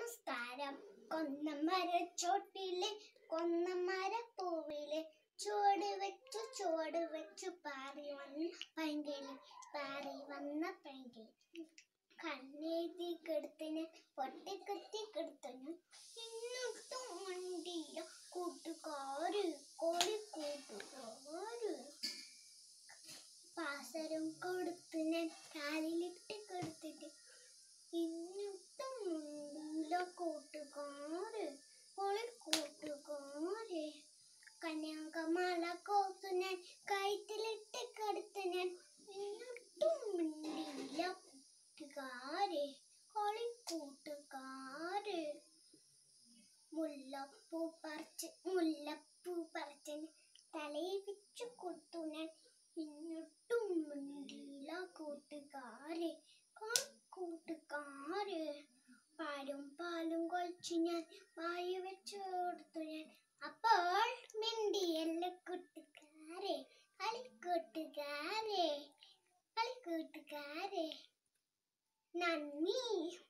നമസ്കാരം കൊന്നമരച്ചോട്ടിലെ കൊന്നമരപ്പൂവിലെ ചുവട് വെച്ചു ചുവട് വെച്ചു പാറി വന്ന പൈങ്കിളി പാറി വന്ന പൈങ്കിളി കണ്ണെഴുതി കെടുത്തിന് പൊട്ടിക്കുത്തി കെടുത്തിന് എന്നിട്ടും വണ്ടിയ കൂട്ടുകാര് കോഴി കൂട്ടുകാര് പാസരം കൊടുത്ത് ഞാൻ കാലിലിട്ട് കൊടുത്തിട്ട് എന്നിട്ടും മുണ്ടില്ല കൂട്ടുകാര് കോഴി കൂട്ടുകാര് കന്യാകുമാല കോത്തു ഞാൻ കയറ്റിലിട്ട് കടുത്ത് ഞാൻ എന്നിട്ടും മിണ്ടില്ല കൂട്ടുകാര് കോഴി കൂട്ടുകാര് മുല്ലപ്പൂ പറിച്ച് മുല്ലപ്പൂ പറിച്ച് തലയിൽ വെച്ചു കൊടുത്തു ഞാൻ എന്നിട്ടും മിണ്ടില്ല കൂട്ടുകാര് കാ- കൂട്ടുകാര് പാലും പാലും കൊഴിച്ചു ഞാൻ വായി വെച്ചു കൊടുത്തു ഞാൻ അപ്പോൾ മിണ്ടിയല്ല കൂട്ടുകാരെ കളിക്കൂട്ടുകാരെ കളിക്കൂട്ടുകാരെ നന്ദി